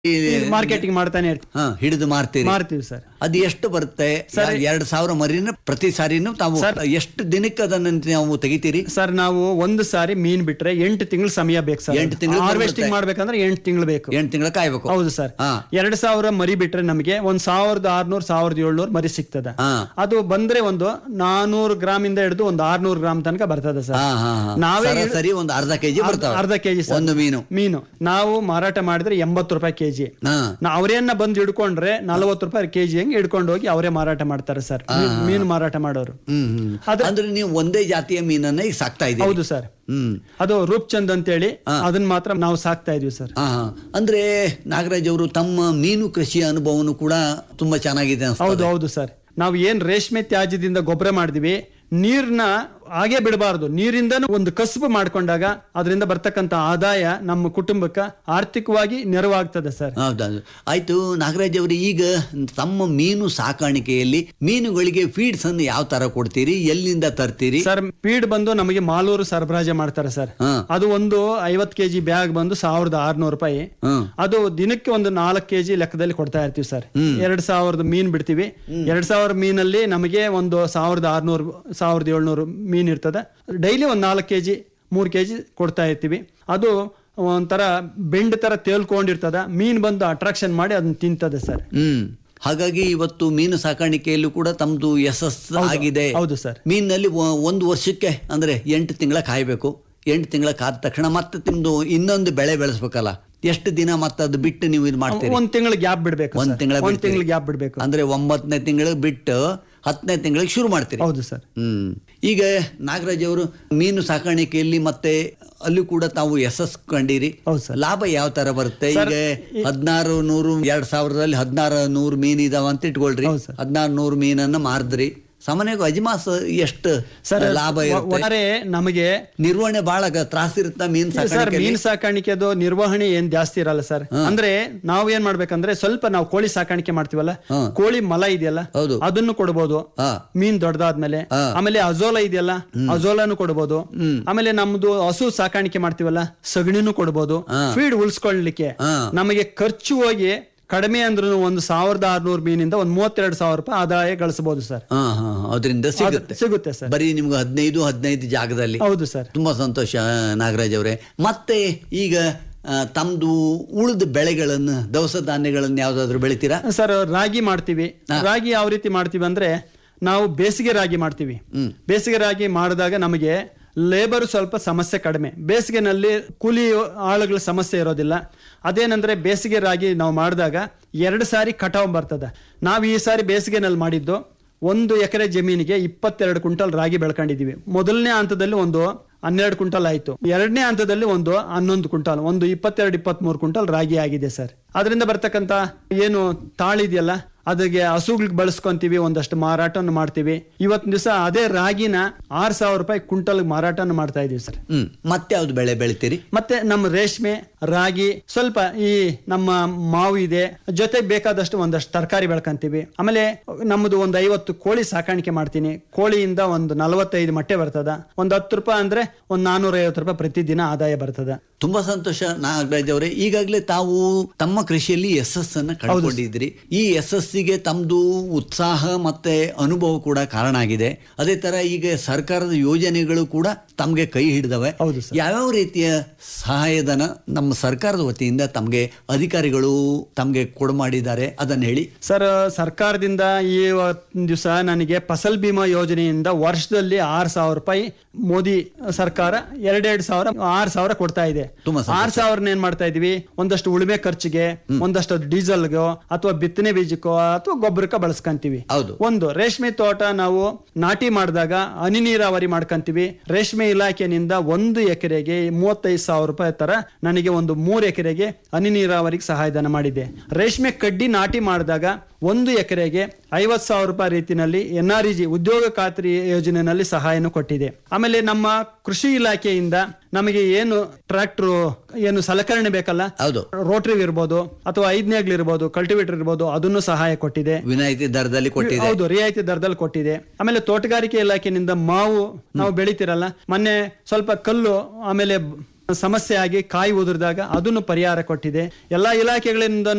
Marketing ಮಾಡ್ತಾನೆ ಇರ್ತೀವಿ ಹಾ ಹಿಡಿದು ಮಾರ್ತೀರಿ ಮಾರ್ತೀವಿ ಸರ್ ಅದು ಎಷ್ಟು ಬರುತ್ತೆ ಎರಡ್ ಸಾವಿರ ಮರಿನ ಪ್ರತಿ ಸಾರಿನೂ ತಾವು ಎಷ್ಟು ದಿನಕ್ಕೆ ಅದನ್ನ ನಾವು ತೆಗಿತೀರಿ ಸರ್ ನಾವು ಒಂದು ಸಾರಿ ಮೀನ್ ಬಿಟ್ರೆ ಎಂಟು ತಿಂಗಳು ಸಮಯ ಬೇಕು ಸರ್ ಎಂಟು ತಿಂಗ್ಳು ಹಾರ್ವೆಸ್ಟಿಂಗ್ ಮಾಡ್ಬೇಕಂದ್ರೆ ಎಂಟು ತಿಂಗಳು ಬೇಕು ಎಂಟು ತಿಂಗಳ ಕಾಯ್ಬೇಕು ಹೌದು ಸರ್ ಹಾ. ಎರಡ್ ಸಾವಿರ ಮರಿ ಬಿಟ್ರೆ ನಮಗೆ ಒಂದ್ ಸಾವಿರದ ಆರ್ನೂರ್ ಸಾವಿರದ ಏಳ್ನೂರ್ ಮರಿ ಸಿಗ್ತದೆ ಹಾ ಅದು ಬಂದ್ರೆ ಒಂದು ನಾನೂರು ಗ್ರಾಮ್ ಇಂದ ಹಿಡಿದು ಒಂದು ಆರ್ನೂರು ಗ್ರಾಮ್ ತನಕ ಬರ್ತದೆ ಸರ್ ಹಾ ಹಾ ಹಾ. ನಾವೇ ಸರಿ ಒಂದು ಅರ್ಧ ಕೆಜಿ ಬರ್ತಾವ ಅರ್ಧ ಕೆಜಿ ಸರ್ ಒಂದು ಮೀನು ಮೀನು ನಾವು ಮಾರಾಟ ಮಾಡಿದ್ರೆ ಎಂಬತ್ತು ರೂಪಾಯಿ ಕೆಜಿ ಹಾ ಅವರೇನ ಬಂದು ಹಿಡ್ಕೊಂಡ್ರೆ ನಲವತ್ತು ರೂಪಾಯಿ ಕೆಜಿ ಹೆಂಗ್ ಹಿಡ್ಕೊಂಡು ಹೋಗಿ ಅವರೇ ಮಾರಾಟ ಮಾಡ್ತಾರೆ ಸರ್ ಮೀನ್- ಮೀನು ಮಾರಾಟ ಮಾಡೋರು ಹ್ಮ್ ಹ್ಮ್ ಅದು- ಅಂದ್ರೆ ನೀವು ಒಂದೇ ಜಾತಿಯ ಮೀನನ್ನ ಈಗ ಸಾಕ್ತಾ ಇದ್ದೀರಿ ಹೌದು ಸರ್ ಹ್ಮ್ ಅದು ರೂಪ್ಚಂದ್ ಅಂತೇಳಿ ಅದನ್ನ ಮಾತ್ರ ನಾವು ಸಾಕ್ತಾ ಇದೀವಿ ಸರ್ ಹಾ ಹಾ. ಅಂದ್ರೆ ನಾಗರಾಜ್ ಅವರು ತಮ್ಮ ಮೀನು ಕೃಷಿಯ ಅನುಭವನು ಕೂಡ ತುಂಬಾ ಚೆನ್ನಾಗಿದೆ ಅನ್ಸ್ತದೆ. ಹೌದು ಹೌದು ಸರ್ ನಾವು ಏನ್ ರೇಷ್ಮೆ ತ್ಯಾಜ್ಯದಿಂದ ಗೊಬ್ಬರ ಮಾಡಿದ್ವಿ ನೀರ್ನ ಹಾಗೆ ಬಿಡಬಾರ್ದು ನೀರಿಂದನೂ ಒಂದು ಕಸುಬು ಮಾಡ್ಕೊಂಡಾಗ ಅದರಿಂದ ಬರ್ತಕ್ಕಂತ ಆದಾಯ ನಮ್ಮ ಕುಟುಂಬಕ್ಕೆ ಆರ್ಥಿಕವಾಗಿ ನೆರವಾಗ್ತದೆ ಸರ್ ಹೌದೌದು ಆಯ್ತು ನಾಗರಾಜ್ ಅವರು ಈಗ ತಮ್ಮ ಮೀನು ಸಾಕಾಣಿಕೆಯಲ್ಲಿ ಮೀನುಗಳಿಗೆ ಫೀಡ್ಸ್ ಅನ್ನು ಯಾವ ತರ ಕೊಡ್ತೀರಿ ಎಲ್ಲಿಂದ ತರ್ತೀರಿ ಸರ್ ಫೀಡ್ ಬಂದು ನಮಗೆ ಮಾಲೂರು ಸರಬರಾಜು ಮಾಡ್ತಾರೆ ಸರ್ ಹಾ. ಅದು ಒಂದು ಐವತ್ ಕೆಜಿ ಬ್ಯಾಗ್ ಬಂದು ಸಾವಿರದ ಆರ್ನೂರು ರೂಪಾಯಿ ಹ್ಮ್ ಅದು ದಿನಕ್ಕೆ ಒಂದು ನಾಲ್ಕು ಕೆಜಿ ಲೆಕ್ಕದಲ್ಲಿ ಕೊಡ್ತಾ ಇರ್ತೀವಿ ಸರ್ ಎರಡ್ ಸಾವಿರದ ಮೀನ್ ಬಿಡ್ತೀವಿ ಎರಡ್ ಸಾವಿರ ಮೀನಲ್ಲಿ ನಮಗೆ ಒಂದು ಸಾವಿರದ ಆರ್ನೂರು ಸಾವಿರದ ಏಳ್ನೂರು ಮೀನ್ ಇರ್ತದೆ ಡೈಲಿ ಒಂದು ನಾಲ್ಕು ಕೆಜಿ ಮೂರು ಕೆಜಿ ಕೊಡ್ತಾ ಇರ್ತೀವಿ ಅದು ಒಂಥರ ಬೆಂಡ್ ತರ ತೇಲ್ಕೊಂಡಿರ್ತದ ಮೀನ್ ಬಂದು ಅಟ್ರಾಕ್ಷನ್ ಮಾಡಿ ಅದನ್ನ ತಿಂತದೆ ಸರ್ ಹ್ಮ್ ಹಾಗಾಗಿ ಇವತ್ತು ಮೀನು ಸಾಕಾಣಿಕೆಯಲ್ಲೂ ಕೂಡ ತಮ್ದು ಯಶಸ್ಸು ಆಗಿದೆ ಹೌದು ಸರ್ ಮೀನಲ್ಲಿ ಒ- ಒಂದು ವರ್ಷಕ್ಕೆ ಅಂದ್ರೆ ಎಂಟು ತಿಂಗಳ ಕಾಯ್ಬೇಕು ಎಂಟು ತಿಂಗಳ ಕಾದ ತಕ್ಷಣ ಮತ್ತೆ ನಿಮ್ದು ಇನ್ನೊಂದು ಬೆಳೆ ಬೆಳೆಸ್ಬೇಕಲ್ಲ ಎಷ್ಟು ದಿನ ಮತ್ತೆ ಅದು ಬಿಟ್ಟು ನೀವು ಇದು ಮಾಡ್ತೀರಿ ಒಂದ್ ತಿಂಗಳ ಗ್ಯಾಪ್ ಬಿಡ್ಬೇಕು ಒಂದ್ ಸರ್. ತಿಂಗಳ ಒಂದ್ ತಿಂಗಳ ಗ್ಯಾಪ್ ಬಿಡ್ಬೇಕು ಅಂದ್ರೆ ಒಂಬತ್ತನೇ ತಿಂಗಳು ಬಿಟ್ಟು ಹತ್ತನೇ ತಿಂಗಳಿಗೆ ಶುರು ಮಾಡ್ತೀರಿ ಹೌದು ಸರ್ ಹ್ಮ್ ಈಗ ನಾಗರಾಜ್ ಅವರು ಮೀನು ಸಾಕಾಣಿಕೆಯಲ್ಲಿ ಮತ್ತೆ ಅಲ್ಲೂ ಕೂಡ ತಾವು ಯಶಸ್ಸು ಕಂಡಿರಿ ಹೌದು ಸರ್. ಲಾಭ ಯಾವ ತರ ಬರುತ್ತೆ ಈಗ ಹದಿನಾರು ನೂರು ಎರಡ್ ಸಾವಿರದಲ್ಲಿ ಹದಿನಾರು ನೂರು ಮೀನ್ ಇದಾವ ಅಂತ ಇಟ್ಕೊಳ್ರಿ ಹೌದು ಸರ್. ಹದಿನಾರು ನೂರು ಮೀನನ್ನ ಮಾರಿದ್ರಿ ಸಾಮಾನ್ಯವಾಗಿ ಅಜ್ಮಾಸ್ ಎಷ್ಟು ಸರ್ ಲಾಭ ಒ- ಇರುತ್ತೆ ಒಟ್ಟಾರೆ ನಮಗೆ ನಿರ್ವಹಣೆ ಬಹಳ ತ್ರಾಸ ಇರುತ್ತಾ ಮೀನ್ ಸರ್ ಸಾಕಾಣಿಕೆ ಮೀನ್ ಸಾಕಾಣಿಕೆದು ನಿರ್ವಹಣೆ ಏನ್ ಜಾಸ್ತಿ ಇರಲ್ಲ ಸರ್ ಅಂದ್ರೆ ನಾವ್ ಏನ್ ಮಾಡ್ಬೇಕಂದ್ರೆ ಸ್ವಲ್ಪ ನಾವು ಕೋಳಿ ಸಾಕಾಣಿಕೆ ಮಾಡ್ತೀವಲ್ಲ ಹಾ. ಕೋಳಿ ಮಲ ಇದೆಯಲ್ಲ ಹೌದು. ಅದನ್ನು ಕೊಡ್ಬೋದು ಹಾ ಮೀನ್ ದೊಡ್ಡದಾದ್ಮೇಲೆ ಹಾ. ಆಮೇಲೆ ಅಜೋಲ ಇದೆಯಲ್ಲ ಅಜೋಲಾನು ಕೊಡ್ಬೋದು ಆಮೇಲೆ ನಮ್ದು ಹಸು ಸಾಕಾಣಿಕೆ ಮಾಡ್ತೀವಲ್ಲ ಸಗಣಿನೂ ಕೊಡ್ಬೋದು ಫೀಡ್ ಉಳಿಸ್ಕೊಳ್ಳಿಕ್ಕೆ ಹಾ. ನಮಗೆ ಖರ್ಚು ಹೋಗಿ ಕಡಿಮೆ ಅಂದ್ರೂ ಒಂದು ಸಾವಿರದ ಆರ್ನೂರು ಮೀನಿಂದ ಒಂದ್ ಮೂವತ್ತೆರಡು ಸಾವಿರ ರೂಪಾಯಿ ಆದಾಯ ಗಳಿಸಬಹುದು ಸರ್ ಹಾ ಹಾ ಅದರಿಂದ ಸಿಗುತ್ತೆ ಸಿಗುತ್ತೆ ಸರ್ ಬರೀ ನಿಮ್ಗೆ ಹದಿನೈದು ಹದಿನೈದು ಜಾಗದಲ್ಲಿ ಹೌದು ಸರ್ ತುಂಬಾ ಸಂತೋಷ ನಾಗರಾಜ್ ಅವರೇ ಮತ್ತೆ ಈಗ ಆ, ತಮ್ದು ಉಳಿದ ಬೆಳೆಗಳನ್ನು ದವಸ ಧಾನ್ಯಗಳನ್ನು ಯಾವ್ದಾದ್ರು ಬೆಳಿತೀರಾ ಸರ್ ರಾಗಿ ಮಾಡ್ತೀವಿ ರಾಗಿ ಯಾವ ರೀತಿ ಮಾಡ್ತೀವಿ ಅಂದ್ರೆ ನಾವು ಬೇಸಿಗೆ ರಾಗಿ ಮಾಡ್ತೀವಿ ಬೇಸಿಗೆ ರಾಗಿ ಮಾಡಿದಾಗ ನಮಗೆ ಲೇಬರ್ ಸ್ವಲ್ಪ ಸಮಸ್ಯೆ ಕಡಿಮೆ ಬೇಸಿಗೆನಲ್ಲಿ ಕೂಲಿ ಆಳುಗಳ ಸಮಸ್ಯೆ ಇರೋದಿಲ್ಲ ಅದೇನಂದ್ರೆ ಬೇಸಿಗೆ ರಾಗಿ ನಾವು ಮಾಡಿದಾಗ ಎರಡು ಸಾರಿ ಕಟಾವ್ ಬರ್ತದೆ ನಾವು ಈ ಸಾರಿ ಬೇಸಿಗೆನಲ್ಲಿ ಮಾಡಿದ್ದು ಒಂದು ಎಕರೆ ಜಮೀನಿಗೆ ಇಪ್ಪತ್ತೆರಡು ಕ್ವಿಂಟಲ್ ರಾಗಿ ಬೆಳ್ಕೊಂಡಿದೀವಿ ಮೊದಲನೇ ಹಂತದಲ್ಲಿ ಒಂದು ಹನ್ನೆರಡು ಕ್ವಿಂಟಲ್ ಆಯ್ತು ಎರಡನೇ ಹಂತದಲ್ಲಿ ಒಂದು ಹನ್ನೊಂದು ಕ್ವಿಂಟಲ್ ಒಂದು ಇಪ್ಪತ್ತೆರಡು ಇಪ್ಪತ್ಮೂರು ಕ್ವಿಂಟಲ್ ರಾಗಿ ಆಗಿದೆ ಸರ್ ಅದರಿಂದ ಬರ್ತಕ್ಕಂತ ಏನು ತಾಳಿದೆಯಲ್ಲ ಅದಕ್ಕೆ ಹಸುಗಳಿಗೆ ಬಳಸ್ಕೊಂತೀವಿ ಒಂದಷ್ಟು ಮಾರಾಟವನ್ನು ಮಾಡ್ತೀವಿ ಇವತ್ತಿನ ದಿವಸ ಅದೇ ರಾಗಿನ ಆರ್ ಸಾವಿರ ರೂಪಾಯಿ ಕ್ವಿಂಟಲ್ ಮಾರಾಟವನ್ನು ಮಾಡ್ತಾ ಇದೀವಿ ಸರ್ ಹ್ಮ್ ಮತ್ತೆ ಯಾವ್ದು ಬೆಳೆ ಬೆಳಿತೀರಿ ಮತ್ತೆ ನಮ್ಮ ರೇಷ್ಮೆ ರಾಗಿ ಸ್ವಲ್ಪ ಈ ನಮ್ಮ ಮಾವು ಇದೆ ಜೊತೆಗೆ ಬೇಕಾದಷ್ಟು ಒಂದಷ್ಟು ತರಕಾರಿ ಬೆಳ್ಕೊಂತೀವಿ ಆಮೇಲೆ ನಮ್ಮದು ಒಂದು ಐವತ್ತು ಕೋಳಿ ಸಾಕಾಣಿಕೆ ಮಾಡ್ತೀನಿ ಕೋಳಿಯಿಂದ ಒಂದು ನಲವತ್ತೈದು ಮೊಟ್ಟೆ ಬರ್ತದ ಒಂದು ಹತ್ತು ರೂಪಾಯಿ ಅಂದ್ರೆ ಒಂದು ನಾನೂರ ಐವತ್ತು ರೂಪಾಯಿ ಪ್ರತಿದಿನ ಆದಾಯ ಬರ್ತದ ತುಂಬಾ ಸಂತೋಷ ನಾಗರಾಜ್ ಅವರೇ ಈಗಾಗಲೇ ತಾವು ತಮ್ಮ ಕೃಷಿಯಲ್ಲಿ ಯಶಸ್ಸನ್ನ ಕಂಡುಕೊಂಡಿದ್ರಿ ಈ ಯಶಸ್ಸಿಗೆ ತಮ್ದು ಉತ್ಸಾಹ ಮತ್ತೆ ಅನುಭವ ಕೂಡ ಕಾರಣ ಆಗಿದೆ ಅದೇ ತರ ಈಗ ಸರ್ಕಾರದ ಯೋಜನೆಗಳು ಕೂಡ ತಮ್ಗೆ ಕೈ ಹಿಡಿದವೆ ಹೌದು ಸರ್. ಯಾವ್ಯಾವ ರೀತಿಯ ಸಹಾಯಧನ ನಮ್ಮ ಸರ್ಕಾರದ ವತಿಯಿಂದ ತಮ್ಗೆ ಅಧಿಕಾರಿಗಳು ತಮ್ಗೆ ಕೊಡಮಾಡಿದ್ದಾರೆ ಅದನ್ನ ಹೇಳಿ ಸರ್ ಸರ್ಕಾರದಿಂದ ಈ ದಿವಸ ನನಗೆ ಫಸಲ್ ಬಿಮಾ ಯೋಜನೆಯಿಂದ ವರ್ಷದಲ್ಲಿ ಆರ್ ಸಾವಿರ ರೂಪಾಯಿ ಮೋದಿ ಸರ್ಕಾರ ಎರಡೆರಡು ಸಾವಿರ ಆರ್ ಸಾವಿರ ಕೊಡ್ತಾ ಇದೆ ತುಂಬಾ ಸಂತೋಷ. ಆರ್ ಸಾವಿರನ ಏನ್ ಮಾಡ್ತಾ ಇದೀವಿ ಒಂದಷ್ಟು ಉಳುಮೆ ಖರ್ಚಿಗೆ ಒಂದಷ್ಟು ಡೀಸೆಲ್ಗೋ ಅಥವಾ ಬಿತ್ತನೆ ಬೀಜಕ್ಕೋ ಅಥವಾ ಗೊಬ್ಬರಕ್ಕೆ ಬಳಸ್ಕೊಂತೀವಿ ಹೌದು ಒಂದು ರೇಷ್ಮೆ ತೋಟ ನಾವು ನಾಟಿ ಮಾಡಿದಾಗ ಹನಿ ನೀರಾವರಿ ಮಾಡ್ಕೊಂತೀವಿ ರೇಷ್ಮೆ ಇಲಾಖೆನಿಂದ ಒಂದು ಎಕರೆಗೆ ಮೂವತ್ತೈದು ಸಾವಿರ ರೂಪಾಯಿ ತರ ನನಗೆ ಒಂದು ಮೂರು ಎಕರೆಗೆ ಹನಿ ನೀರಾವರಿಗೆ ಸಹಾಯಧನ ಮಾಡಿದೆ ರೇಷ್ಮೆ ಕಡ್ಡಿ ನಾಟಿ ಮಾಡಿದಾಗ ಒಂದು ಎಕರೆಗೆ ಐವತ್ ಸಾವಿರ ರೂಪಾಯಿ ರೀತಿನಲ್ಲಿ ಎನ್ ಆರ್ ಜಿ ಉದ್ಯೋಗ ಖಾತ್ರಿ ಯೋಜನೆಯಲ್ಲಿ ಸಹಾಯನು ಕೊಟ್ಟಿದೆ ಆಮೇಲೆ ನಮ್ಮ ಕೃಷಿ ಇಲಾಖೆಯಿಂದ ನಮಗೆ ಏನು ಟ್ರ್ಯಾಕ್ಟರ್ ಏನು ಸಲಕರಣೆ ಬೇಕಲ್ಲ ಹೌದು ರೋಟ್ರಿ ಇರ್ಬೋದು ಅಥವಾ ಐದನೇಗ್ಲಿ ಇರ್ಬೋದು ಕಲ್ಟಿವೇಟರ್ ಇರ್ಬೋದು ಅದನ್ನು ಸಹಾಯ ಕೊಟ್ಟಿದೆ ವಿನಾಯಿತಿ ದರದಲ್ಲಿ ಕೊಟ್ಟಿದೆ ಹೌದು ರಿಯಾಯಿತಿ ದರದಲ್ಲಿ ಕೊಟ್ಟಿದೆ ಆಮೇಲೆ ತೋಟಗಾರಿಕೆ ಇಲಾಖೆಯಿಂದ ಮಾವು ನಾವು ಬೆಳಿತಿರಲ್ಲ ಮೊನ್ನೆ ಸ್ವಲ್ಪ ಕಲ್ಲು ಆಮೇಲೆ ಸಮಸ್ಯೆ ಆಗಿ ಕಾಯಿ ಉದುರಿದಾಗ ಅದನ್ನು ಪರಿಹಾರ ಕೊಟ್ಟಿದೆ ಎಲ್ಲಾ ಇಲಾಖೆಗಳಿಂದ